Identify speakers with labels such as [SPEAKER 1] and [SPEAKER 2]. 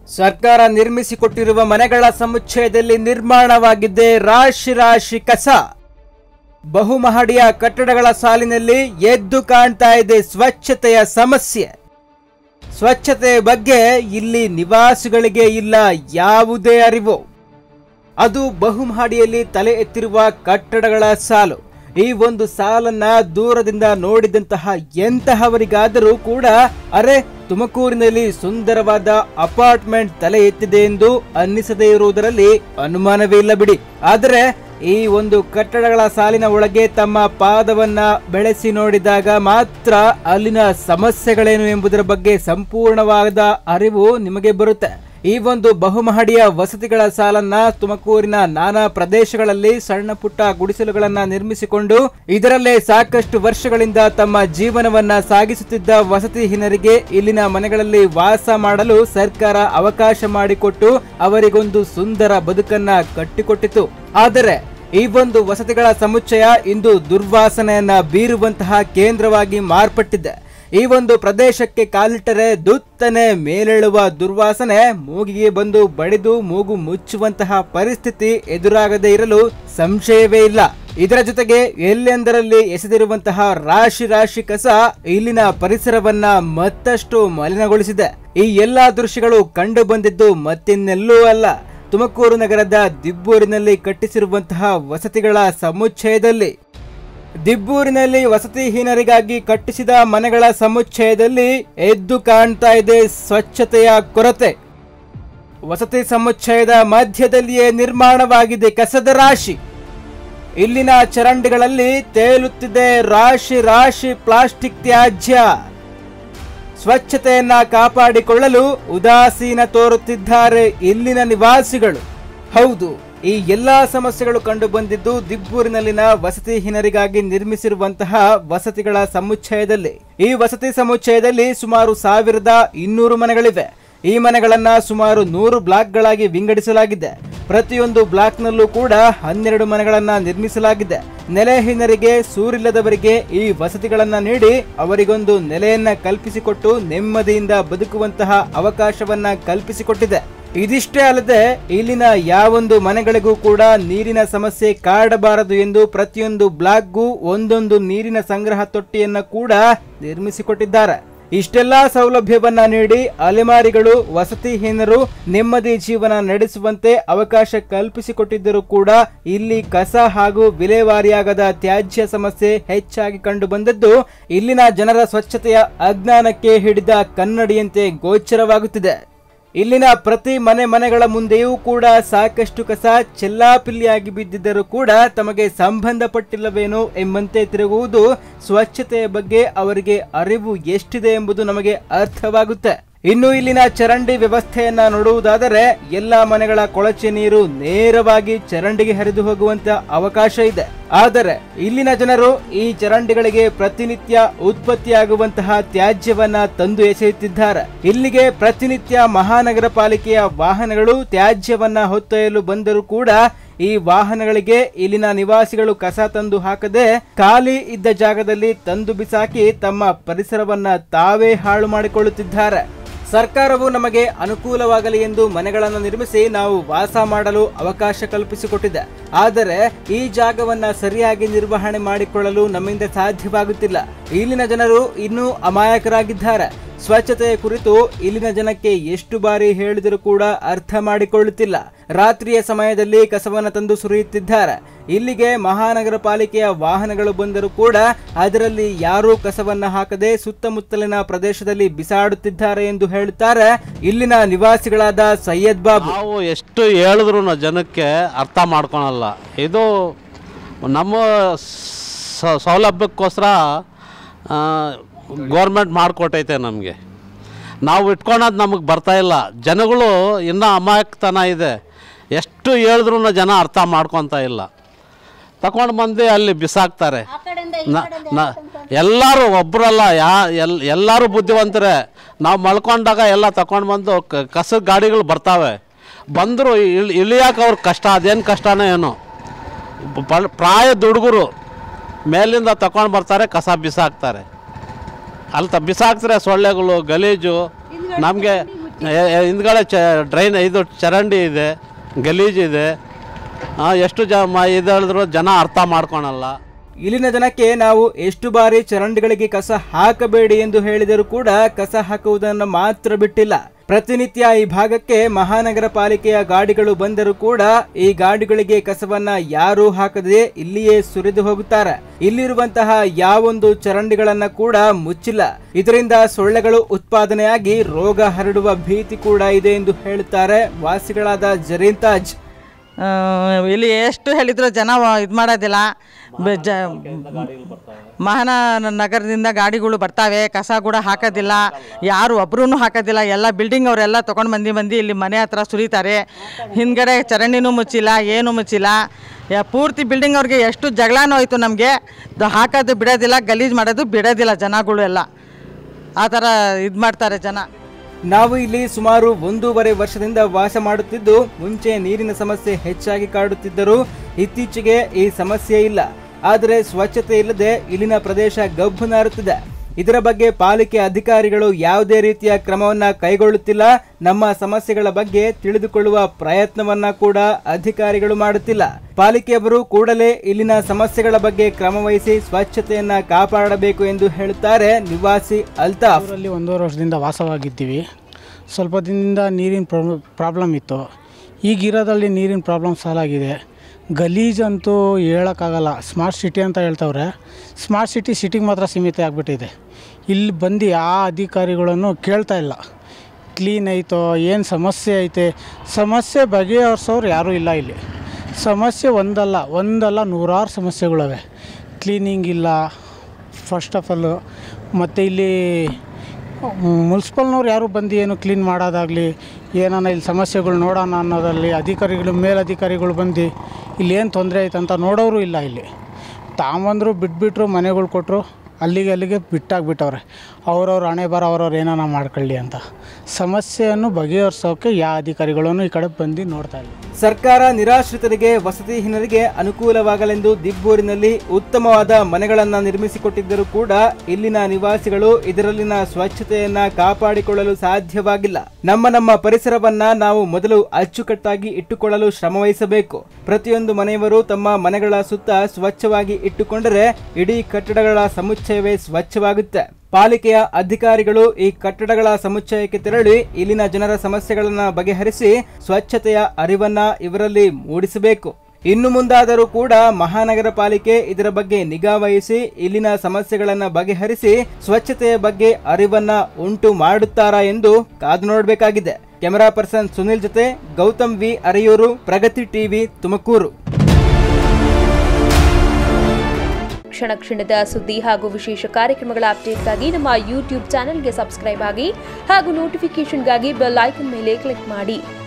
[SPEAKER 1] ಸರ್ಕಾರ ನಿರ್ಮಿಸಿಕೊಟ್ಟಿರುವ ಮನೆಗಳ ಸಮುಚ್ಚಯದಲ್ಲಿ ನಿರ್ಮಾಣವಾಗಿದ್ದೆ ರಾಶಿ ರಾಶಿ ಕಸ ಬಹುಮಹಡಿಯ ಕಟ್ಟಡಗಳ ಸಾಲಿನಲ್ಲಿ ಎದ್ದು ಕಾಣ್ತಾ ಇದೆ ಸ್ವಚ್ಛತೆಯ ಸಮಸ್ಯೆ ಸ್ವಚ್ಛತೆಯ ಬಗ್ಗೆ ಇಲ್ಲಿ ನಿವಾಸಿಗಳಿಗೆ ಇಲ್ಲ ಯಾವುದೇ ಅರಿವು ಅದು ಬಹುಮಹಡಿಯಲ್ಲಿ ತಲೆ ಎತ್ತಿರುವ ಕಟ್ಟಡಗಳ ಸಾಲು ಈ ಒಂದು ಸಾಲನ್ನ ದೂರದಿಂದ ನೋಡಿದಂತಹ ಎಂತಹವರಿಗಾದರೂ ಕೂಡ ಅರೆ ತುಮಕೂರಿನಲ್ಲಿ ಸುಂದರವಾದ ಅಪಾರ್ಟ್ಮೆಂಟ್ ತಲೆ ಎತ್ತಿದೆ ಎಂದು ಅನ್ನಿಸದೇ ಇರುವುದರಲ್ಲಿ ಅನುಮಾನವೇ ಇಲ್ಲ ಬಿಡಿ ಆದರೆ ಈ ಒಂದು ಕಟ್ಟಡಗಳ ಸಾಲಿನ ಒಳಗೆ ತಮ್ಮ ಪಾದವನ್ನ ಬೆಳೆಸಿ ನೋಡಿದಾಗ ಮಾತ್ರ ಅಲ್ಲಿನ ಸಮಸ್ಯೆಗಳೇನು ಎಂಬುದರ ಬಗ್ಗೆ ಸಂಪೂರ್ಣವಾದ ಅರಿವು ನಿಮಗೆ ಬರುತ್ತೆ ಈ ಒಂದು ಬಹುಮಹಡಿಯ ವಸತಿಗಳ ಸಾಲನ್ನ ತುಮಕೂರಿನ ನಾನಾ ಪ್ರದೇಶಗಳಲ್ಲಿ ಸಣ್ಣ ಪುಟ್ಟ ಗುಡಿಸಲುಗಳನ್ನ ನಿರ್ಮಿಸಿಕೊಂಡು ಇದರಲ್ಲೇ ಸಾಕಷ್ಟು ವರ್ಷಗಳಿಂದ ತಮ್ಮ ಜೀವನವನ್ನ ಸಾಗಿಸುತ್ತಿದ್ದ ವಸತಿಹೀನರಿಗೆ ಇಲ್ಲಿನ ಮನೆಗಳಲ್ಲಿ ವಾಸ ಮಾಡಲು ಸರ್ಕಾರ ಅವಕಾಶ ಮಾಡಿಕೊಟ್ಟು ಅವರಿಗೊಂದು ಸುಂದರ ಬದುಕನ್ನ ಕಟ್ಟಿಕೊಟ್ಟಿತು ಆದರೆ ಈ ಒಂದು ವಸತಿಗಳ ಸಮುಚ್ಚಯ ಇಂದು ದುರ್ವಾಸನೆಯನ್ನ ಬೀರುವಂತಹ ಕೇಂದ್ರವಾಗಿ ಮಾರ್ಪಟ್ಟಿದೆ ಈ ಒಂದು ಪ್ರದೇಶಕ್ಕೆ ಕಾಲಿಟ್ಟರೆ ದುತ್ತನೆ ಮೇಲೇಳುವ ದುರ್ವಾಸನೆ ಮೂಗಿಗೆ ಬಂದು ಬಡಿದು ಮೂಗು ಮುಚ್ಚುವಂತಹ ಪರಿಸ್ಥಿತಿ ಎದುರಾಗದೇ ಇರಲು ಸಂಶಯವೇ ಇಲ್ಲ ಇದರ ಜೊತೆಗೆ ಎಲ್ಲೆಂದರಲ್ಲಿ ಎಸೆದಿರುವಂತಹ ರಾಶಿ ರಾಶಿ ಕಸ ಇಲ್ಲಿನ ಪರಿಸರವನ್ನ ಮತ್ತಷ್ಟು ಮಲಿನಗೊಳಿಸಿದೆ ಈ ಎಲ್ಲಾ ದೃಶ್ಯಗಳು ಕಂಡು ಬಂದಿದ್ದು ಮತ್ತಿನ್ನೆಲ್ಲೂ ಅಲ್ಲ ತುಮಕೂರು ನಗರದ ದಿಬ್ಬೂರಿನಲ್ಲಿ ಕಟ್ಟಿಸಿರುವಂತಹ ವಸತಿಗಳ ಸಮುಚ್ಚಯದಲ್ಲಿ ದಿಬ್ಬೂರಿನಲ್ಲಿ ವಸತಿಹೀನರಿಗಾಗಿ ಕಟ್ಟಿಸಿದ ಮನೆಗಳ ಸಮುಚ್ಚಯದಲ್ಲಿ ಎದ್ದು ಕಾಣ್ತಾ ಇದೆ ಸ್ವಚ್ಛತೆಯ ಕೊರತೆ ವಸತಿ ಸಮುಚ್ಚಯದ ಮಧ್ಯದಲ್ಲಿಯೇ ನಿರ್ಮಾಣವಾಗಿದೆ ಕಸದ ರಾಶಿ ಇಲ್ಲಿನ ಚರಂಡಿಗಳಲ್ಲಿ ತೇಲುತ್ತಿದೆ ರಾಶಿ ರಾಶಿ ಪ್ಲಾಸ್ಟಿಕ್ ತ್ಯಾಜ್ಯ ಸ್ವಚ್ಛತೆಯನ್ನ ಕಾಪಾಡಿಕೊಳ್ಳಲು ಉದಾಸೀನ ತೋರುತ್ತಿದ್ದಾರೆ ಇಲ್ಲಿನ ನಿವಾಸಿಗಳು ಹೌದು ಈ ಎಲ್ಲಾ ಸಮಸ್ಯೆಗಳು ಕಂಡು ಬಂದಿದ್ದು ದಿಬ್ಬೂರಿನಲ್ಲಿನ ವಸತಿಹೀನರಿಗಾಗಿ ನಿರ್ಮಿಸಿರುವಂತಹ ವಸತಿಗಳ ಸಮುಚ್ಚಯದಲ್ಲಿ ಈ ವಸತಿ ಸಮುಚ್ಚಯದಲ್ಲಿ ಸುಮಾರು ಸಾವಿರದ ಇನ್ನೂರು ಮನೆಗಳಿವೆ ಈ ಮನೆಗಳನ್ನ ಸುಮಾರು ನೂರು ಬ್ಲಾಕ್ಗಳಾಗಿ ವಿಂಗಡಿಸಲಾಗಿದೆ ಪ್ರತಿಯೊಂದು ಬ್ಲಾಕ್ನಲ್ಲೂ ಕೂಡ ಹನ್ನೆರಡು ಮನೆಗಳನ್ನ ನಿರ್ಮಿಸಲಾಗಿದೆ ನೆಲೆಹೀನರಿಗೆ ಸೂರಿಲ್ಲದವರಿಗೆ ಈ ವಸತಿಗಳನ್ನ ನೀಡಿ ಅವರಿಗೊಂದು ನೆಲೆಯನ್ನ ಕಲ್ಪಿಸಿಕೊಟ್ಟು ನೆಮ್ಮದಿಯಿಂದ ಬದುಕುವಂತಹ ಅವಕಾಶವನ್ನ ಕಲ್ಪಿಸಿಕೊಟ್ಟಿದೆ ಇದಿಷ್ಟೇ ಅಲ್ಲದೆ ಇಲ್ಲಿನ ಯಾವೊಂದು ಮನೆಗಳಿಗೂ ಕೂಡ ನೀರಿನ ಸಮಸ್ಯೆ ಕಾಡಬಾರದು ಎಂದು ಪ್ರತಿಯೊಂದು ಬ್ಲಾಕ್ಗೂ ಒಂದೊಂದು ನೀರಿನ ಸಂಗ್ರಹ ತೊಟ್ಟಿಯನ್ನ ಕೂಡ ನಿರ್ಮಿಸಿಕೊಟ್ಟಿದ್ದಾರೆ ಇಷ್ಟೆಲ್ಲಾ ಸೌಲಭ್ಯವನ್ನ ನೀಡಿ ಅಲೆಮಾರಿಗಳು ವಸತಿಹೀನರು ನೆಮ್ಮದಿ ಜೀವನ ನಡೆಸುವಂತೆ ಅವಕಾಶ ಕಲ್ಪಿಸಿಕೊಟ್ಟಿದ್ದರೂ ಕೂಡ ಇಲ್ಲಿ ಕಸ ಹಾಗೂ ವಿಲೇವಾರಿಯಾಗದ ತ್ಯಾಜ್ಯ ಸಮಸ್ಯೆ ಹೆಚ್ಚಾಗಿ ಕಂಡು ಬಂದದ್ದು ಇಲ್ಲಿನ ಜನರ ಸ್ವಚ್ಛತೆಯ ಅಜ್ಞಾನಕ್ಕೆ ಹಿಡಿದ ಕನ್ನಡಿಯಂತೆ ಗೋಚರವಾಗುತ್ತಿದೆ ಇಲ್ಲಿನ ಪ್ರತಿ ಮನೆ ಮನೆಗಳ ಮುಂದೆಯೂ ಕೂಡ ಸಾಕಷ್ಟು ಕಸ ಚೆಲ್ಲಾಪಿಲ್ಲಿಯಾಗಿ ಬಿದ್ದಿದ್ದರೂ ಕೂಡ ತಮಗೆ ಸಂಬಂಧಪಟ್ಟಿಲ್ಲವೇನೋ ಎಂಬಂತೆ ತಿರುಗುವುದು ಸ್ವಚ್ಛತೆಯ ಬಗ್ಗೆ ಅವರಿಗೆ ಅರಿವು ಎಷ್ಟಿದೆ ಎಂಬುದು ನಮಗೆ ಅರ್ಥವಾಗುತ್ತೆ ಇನ್ನು ಇಲ್ಲಿನ ಚರಂಡಿ ವ್ಯವಸ್ಥೆಯನ್ನ ನೋಡುವುದಾದರೆ ಎಲ್ಲಾ ಮನೆಗಳ ಕೊಳಚೆ ನೀರು ನೇರವಾಗಿ ಚರಂಡಿಗೆ ಹರಿದು ಹೋಗುವಂತ ಅವಕಾಶ ಇದೆ ಆದರೆ ಇಲ್ಲಿನ ಜನರು ಈ ಚರಂಡಿಗಳಿಗೆ ಪ್ರತಿನಿತ್ಯ ಉತ್ಪತ್ತಿಯಾಗುವಂತಹ ತ್ಯಾಜ್ಯವನ್ನ ತಂದು ಎಸೆಯುತ್ತಿದ್ದಾರೆ ಇಲ್ಲಿಗೆ ಪ್ರತಿನಿತ್ಯ ಮಹಾನಗರ ಪಾಲಿಕೆಯ ವಾಹನಗಳು ತ್ಯಾಜ್ಯವನ್ನ ಹೊತ್ತೊಯ್ಯಲು ಬಂದರೂ ಕೂಡ ಈ ವಾಹನಗಳಿಗೆ ಇಲ್ಲಿನ ನಿವಾಸಿಗಳು ಕಸ ತಂದು ಹಾಕದೆ ಖಾಲಿ ಇದ್ದ ಜಾಗದಲ್ಲಿ ತಂದು ಬಿಸಾಕಿ ತಮ್ಮ ಪರಿಸರವನ್ನ ತಾವೇ ಹಾಳು ಮಾಡಿಕೊಳ್ಳುತ್ತಿದ್ದಾರೆ ಸರ್ಕಾರವು ನಮಗೆ ಅನುಕೂಲವಾಗಲಿ ಎಂದು ಮನೆಗಳನ್ನು ನಿರ್ಮಿಸಿ ನಾವು ವಾಸ ಮಾಡಲು ಅವಕಾಶ ಕಲ್ಪಿಸಿಕೊಟ್ಟಿದೆ ಆದರೆ ಈ ಜಾಗವನ್ನ ಸರಿಯಾಗಿ ನಿರ್ವಹಣೆ ಮಾಡಿಕೊಳ್ಳಲು ನಮ್ಮಿಂದ ಸಾಧ್ಯವಾಗುತ್ತಿಲ್ಲ ಇಲ್ಲಿನ ಜನರು ಇನ್ನೂ ಅಮಾಯಕರಾಗಿದ್ದಾರೆ ಸ್ವಚ್ಛತೆಯ ಕುರಿತು ಇಲ್ಲಿನ ಜನಕ್ಕೆ ಎಷ್ಟು ಬಾರಿ ಹೇಳಿದರೂ ಕೂಡ ಅರ್ಥ ಮಾಡಿಕೊಳ್ಳುತ್ತಿಲ್ಲ ರಾತ್ರಿಯ ಸಮಯದಲ್ಲಿ ಕಸವನ್ನು ತಂದು ಸುರಿಯುತ್ತಿದ್ದಾರೆ ಇಲ್ಲಿಗೆ ಮಹಾನಗರ ಪಾಲಿಕೆಯ ವಾಹನಗಳು ಬಂದರೂ ಕೂಡ ಅದರಲ್ಲಿ ಯಾರೂ ಕಸವನ್ನ ಹಾಕದೆ ಸುತ್ತಮುತ್ತಲಿನ ಪ್ರದೇಶದಲ್ಲಿ ಬಿಸಾಡುತ್ತಿದ್ದಾರೆ ಎಂದು ಹೇಳುತ್ತಾರೆ ಇಲ್ಲಿನ ನಿವಾಸಿಗಳಾದ ಸೈಯದ್ ಬಾಬು
[SPEAKER 2] ನಾವು ಎಷ್ಟು ಹೇಳಿದ್ರು ಜನಕ್ಕೆ ಅರ್ಥ ಮಾಡ್ಕೊಳಲ್ಲ ಇದು ನಮ್ಮ ಸ- ಸೌಲಭ್ಯಕ್ಕೋಸ್ಕರ ಗೋರ್ಮೆಂಟ್ ಮಾಡಿಕೊಟ್ಟೈತೆ ನಮಗೆ ನಾವು ಇಟ್ಕೊಳೋದು ನಮಗೆ ಬರ್ತಾ ಇಲ್ಲ ಜನಗಳು ಇನ್ನೂ ಅಮಾಯಕತನ ಇದೆ ಎಷ್ಟು ಹೇಳಿದ್ರು ಜನ ಅರ್ಥ ಮಾಡ್ಕೊತ ಇಲ್ಲ ತಗೊಂಡು ಬಂದು ಅಲ್ಲಿ ಬಿಸಾಕ್ತಾರೆ ನ- ನ- ಎಲ್ಲರೂ ಒಬ್ಬರಲ್ಲ ಯಾ ಎಲ್ ಎಲ್ಲರೂ ಬುದ್ಧಿವಂತರೇ ನಾವು ಮಲ್ಕೊಂಡಾಗ ಎಲ್ಲ ತಗೊಂಡು ಬಂದು ಕ- ಕಸದ ಗಾಡಿಗಳು ಬರ್ತಾವೆ ಬಂದರು ಇಳಿ ಇಳಿಯಾಕೆ ಅವ್ರ ಕಷ್ಟ ಅದೇನು ಕಷ್ಟನೋ ಏನೋ ಬ- ಬಲ್- ಪ್ರಾಯದ ಹುಡುಗರು ಮೇಲಿಂದ ತಗೊಂಡು ಬರ್ತಾರೆ ಕಸ ಬಿಸಾಕ್ತಾರೆ ಅಲ್ಲಿ ತ ಬಿಸಾಕ್ತಾರೆ ಸೊಳ್ಳೆಗಳು ಗಲೀಜು ನಮಗೆ ಎ- ಎ- ಹಿಂದ್ಗಡೆ ಚ ಡ್ರೈನ್ ಇದು ಚರಂಡಿ ಇದೆ ಗಲೀಜಿದೆ ಆ, ಎಷ್ಟು ಜ ಮ ಇದು ಹೇಳಿದ್ರು ಜನ ಅರ್ಥ ಮಾಡ್ಕೊಳಲ್ಲ
[SPEAKER 1] ಇಲ್ಲಿನ ಜನಕ್ಕೆ ನಾವು ಎಷ್ಟು ಬಾರಿ ಚರಂಡಿಗಳಿಗೆ ಕಸ ಹಾಕಬೇಡಿ ಎಂದು ಹೇಳಿದರೂ ಕೂಡ ಕಸ ಹಾಕುವುದನ್ನು ಮಾತ್ರ ಬಿಟ್ಟಿಲ್ಲ ಪ್ರತಿನಿತ್ಯ ಈ ಭಾಗಕ್ಕೆ ಮಹಾನಗರ ಪಾಲಿಕೆಯ ಗಾಡಿಗಳು ಬಂದರೂ ಕೂಡ ಈ ಗಾಡಿಗಳಿಗೆ ಕಸವನ್ನ ಯಾರೂ ಹಾಕದೆ ಇಲ್ಲಿಯೇ ಸುರಿದು ಹೋಗುತ್ತಾರೆ ಇಲ್ಲಿರುವಂತಹ ಯಾವೊಂದು ಚರಂಡಿಗಳನ್ನ ಕೂಡ ಮುಚ್ಚಿಲ್ಲ ಇದರಿಂದ ಸೊಳ್ಳೆಗಳು ಉತ್ಪಾದನೆಯಾಗಿ ರೋಗ ಹರಡುವ ಭೀತಿ ಕೂಡ ಇದೆ ಎಂದು ಹೇಳುತ್ತಾರೆ ವಾಸಿಗಳಾದ ಜರೀನ್ ತಾಜ್
[SPEAKER 3] ಆ, ಇಲ್ಲಿ ಎಷ್ಟು ಹೇಳಿದ್ರು ಜನ ಇದು ಮಾಡೋದಿಲ್ಲ ಬೆ- ಜ ಮಹಾನಗರದಿಂದ ಗಾಡಿಗಳು ಬರ್ತಾವೆ ಕಸ ಕೂಡ ಹಾಕೋದಿಲ್ಲ ಯಾರು ಒಬ್ರು ಹಾಕೋದಿಲ್ಲ ಎಲ್ಲ ಬಿಲ್ಡಿಂಗ್ ಅವರೆಲ್ಲ ತೊಗೊಂಡು ಮಂದಿ ಮಂದಿ ಇಲ್ಲಿ ಮನೆ ಹತ್ರ ಸುರಿತಾರೆ ಹಿಂದ್ಗಡೆ ಚರಂಡಿನೂ ಮುಚ್ಚಿಲ್ಲ ಏನೂ ಮುಚ್ಚಿಲ್ಲ ಯಾ- ಪೂರ್ತಿ ಬಿಲ್ಡಿಂಗ್ ಅವ್ರಿಗೆ ಎಷ್ಟು ಜಗಳನೂ ಆಯಿತು ನಮಗೆ ಹಾಕೋದು ಬಿಡೋದಿಲ್ಲ ಗಲೀಜು ಮಾಡೋದು ಬಿಡೋದಿಲ್ಲ ಜನಗಳು ಎಲ್ಲ ಆ ಥರ ಇದು ಮಾಡ್ತಾರೆ ಜನ
[SPEAKER 1] ನಾವು ಇಲ್ಲಿ ಸುಮಾರು ಒಂದೂವರೆ ವರ್ಷದಿಂದ ವಾಸ ಮಾಡುತ್ತಿದ್ದು ಮುಂಚೆ ನೀರಿನ ಸಮಸ್ಯೆ ಹೆಚ್ಚಾಗಿ ಕಾಡುತ್ತಿದ್ದರೂ ಇತ್ತೀಚೆಗೆ ಈ ಸಮಸ್ಯೆ ಇಲ್ಲ ಆದರೆ ಸ್ವಚ್ಛತೆ ಇಲ್ಲದೆ ಇಲ್ಲಿನ ಪ್ರದೇಶ ಗಬ್ಬು ನಾರುತ್ತಿದೆ ಇದರ ಬಗ್ಗೆ ಪಾಲಿಕೆ ಅಧಿಕಾರಿಗಳು ಯಾವುದೇ ರೀತಿಯ ಕ್ರಮವನ್ನ ಕೈಗೊಳ್ಳುತ್ತಿಲ್ಲ ನಮ್ಮ ಸಮಸ್ಯೆಗಳ ಬಗ್ಗೆ ತಿಳಿದುಕೊಳ್ಳುವ ಪ್ರಯತ್ನವನ್ನ ಕೂಡ ಅಧಿಕಾರಿಗಳು ಮಾಡುತ್ತಿಲ್ಲ ಪಾಲಿಕೆಯವರು ಕೂಡಲೇ ಇಲ್ಲಿನ ಸಮಸ್ಯೆಗಳ ಬಗ್ಗೆ ಕ್ರಮವಹಿಸಿ ಸ್ವಚ್ಛತೆಯನ್ನ ಕಾಪಾಡಬೇಕು ಎಂದು ಹೇಳುತ್ತಾರೆ ನಿವಾಸಿ ಅಲ್ತಾಫ್
[SPEAKER 4] ಊರಲ್ಲಿ ಒಂದೂವರೆ ವರ್ಷದಿಂದ ವಾಸವಾಗಿದ್ದೀವಿ ಸ್ವಲ್ಪ ದಿನದಿಂದ ನೀರಿನ ಪ್ರಾಬ್ಲಮ್ ಪ್ರಾಬ್ಲಮ್ ಇತ್ತು ಈಗಿರೋದ್ರಲ್ಲಿ ನೀರಿನ ಪ್ರಾಬ್ಲಮ್ ಸಾಲ್ವ್ ಆಗಿದೆ ಗಲೀಜಂತೂ ಹೇಳೋಕ್ಕಾಗಲ್ಲ ಸ್ಮಾರ್ಟ್ ಸಿಟಿ ಅಂತ ಹೇಳ್ತವ್ರೆ ಸ್ಮಾರ್ಟ್ ಸಿಟಿ ಸಿಟಿಗೆ ಮಾತ್ರ ಸೀಮಿತ ಆಗಿಬಿಟ್ಟಿದೆ ಇಲ್ಲಿ ಬಂದು ಆ ಅಧಿಕಾರಿಗಳನ್ನು ಕೇಳ್ತಾ ಇಲ್ಲ ಕ್ಲೀನ್ ಐತೋ ಏನು ಸಮಸ್ಯೆ ಐತೆ ಸಮಸ್ಯೆ ಬಗೆಹರಿಸೋರು ಯಾರೂ ಇಲ್ಲ ಇಲ್ಲಿ ಸಮಸ್ಯೆ ಒಂದಲ್ಲ ಒಂದಲ್ಲ ನೂರಾರು ಸಮಸ್ಯೆಗಳಿವೆ ಕ್ಲೀನಿಂಗ್ ಇಲ್ಲ ಫಸ್ಟ್ ಆಫ್ ಆಲು ಮತ್ತು ಇಲ್ಲಿ ಮುನ್ಸಿಪಲ್ನವ್ರು ಯಾರು ಬಂದು ಏನು ಕ್ಲೀನ್ ಮಾಡೋದಾಗಲಿ ಏನಾನ ಇಲ್ಲಿ ಸಮಸ್ಯೆಗಳು ನೋಡೋಣ ಅನ್ನೋದಲ್ಲಿ ಅಧಿಕಾರಿಗಳು ಮೇಲಧಿಕಾರಿಗಳು ಬಂದು ಇಲ್ಲಿ ಏನು ತೊಂದರೆ ಐತೆ ಅಂತ ನೋಡೋರು ಇಲ್ಲ ಇಲ್ಲಿ ತಾಂಬಂದರು ಬಿಟ್ಬಿಟ್ರು ಮನೆಗಳು ಕೊಟ್ಟರು ಅಲ್ಲಿಗೆ ಅಲ್ಲಿಗೆ ಬಿಟ್ಟಾಗ್ಬಿಟ್ಟವ್ರೆ ಅವ್ರವ್ರ ಹಣೆ ಬರ ಅವ್ರವ್ರು ಏನಾನ ಮಾಡ್ಕೊಳ್ಳಿ ಅಂತ ಸಮಸ್ಯೆಯನ್ನು ಬಗೆಹರಿಸೋಕೆ ಯಾವ ಅಧಿಕಾರಿಗಳನ್ನು ಈ ಕಡೆ ಬಂದು ನೋಡ್ತಾ ಇಲ್ಲ
[SPEAKER 1] ಸರ್ಕಾರ ನಿರಾಶ್ರಿತರಿಗೆ ವಸತಿಹೀನರಿಗೆ ಅನುಕೂಲವಾಗಲೆಂದು ದಿಬ್ಬೂರಿನಲ್ಲಿ ಉತ್ತಮವಾದ ಮನೆಗಳನ್ನ ನಿರ್ಮಿಸಿಕೊಟ್ಟಿದ್ದರೂ ಕೂಡ ಇಲ್ಲಿನ ನಿವಾಸಿಗಳು ಇದರಲ್ಲಿನ ಸ್ವಚ್ಛತೆಯನ್ನ ಕಾಪಾಡಿಕೊಳ್ಳಲು ಸಾಧ್ಯವಾಗಿಲ್ಲ ನಮ್ಮ ನಮ್ಮ ಪರಿಸರವನ್ನ ನಾವು ಮೊದಲು ಅಚ್ಚುಕಟ್ಟಾಗಿ ಇಟ್ಟುಕೊಳ್ಳಲು ಶ್ರಮವಹಿಸಬೇಕು ಪ್ರತಿಯೊಂದು ಮನೆಯವರು ತಮ್ಮ ಮನೆಗಳ ಸುತ್ತ ಸ್ವಚ್ಛವಾಗಿ ಇಟ್ಟುಕೊಂಡರೆ ಇಡೀ ಕಟ್ಟಡಗಳ ಸಮುಚ್ಚಯವೇ ಸ್ವಚ್ಛವಾಗುತ್ತೆ ಪಾಲಿಕೆಯ ಅಧಿಕಾರಿಗಳು ಈ ಕಟ್ಟಡಗಳ ಸಮುಚ್ಚಯಕ್ಕೆ ತೆರಳಿ ಇಲ್ಲಿನ ಜನರ ಸಮಸ್ಯೆಗಳನ್ನ ಬಗೆಹರಿಸಿ ಸ್ವಚ್ಛತೆಯ ಅರಿವನ್ನ ಇವರಲ್ಲಿ ಮೂಡಿಸಬೇಕು ಇನ್ನು ಮುಂದಾದರೂ ಕೂಡ ಮಹಾನಗರ ಪಾಲಿಕೆ ಇದರ ಬಗ್ಗೆ ನಿಗಾ ವಹಿಸಿ ಇಲ್ಲಿನ ಸಮಸ್ಯೆಗಳನ್ನ ಬಗೆಹರಿಸಿ ಸ್ವಚ್ಛತೆಯ ಬಗ್ಗೆ ಅರಿವನ್ನ ಉಂಟು ಮಾಡುತ್ತಾರಾ ಎಂದು ಕಾದು ನೋಡಬೇಕಾಗಿದೆ ಕೆಮೆರಾ ಪರ್ಸನ್ ಸುನಿಲ್ ಜೊತೆ ಗೌತಮ್ ವಿ ಅರೆಯೂರು ಪ್ರಗತಿ ಟಿವಿ ತುಮಕೂರು
[SPEAKER 5] ಕ್ಷಣ ಕ್ಷಣದ ಸುದ್ದಿ ಹಾಗೂ ವಿಶೇಷ ಕಾರ್ಯಕ್ರಮಗಳ ಅಪ್ಡೇಟ್ಗಾಗಿ ನಮ್ಮ ಯೂಟ್ಯೂಬ್ ಚಾನೆಲ್ಗೆ ಸಬ್ಸ್ಕ್ರೈಬ್ ಆಗಿ ಹಾಗೂ ನೋಟಿಫಿಕೇಷನ್ಗಾಗಿ ಬೆಲ್ ಐಕನ್ ಮೇಲೆ ಕ್ಲಿಕ್ ಮಾಡಿ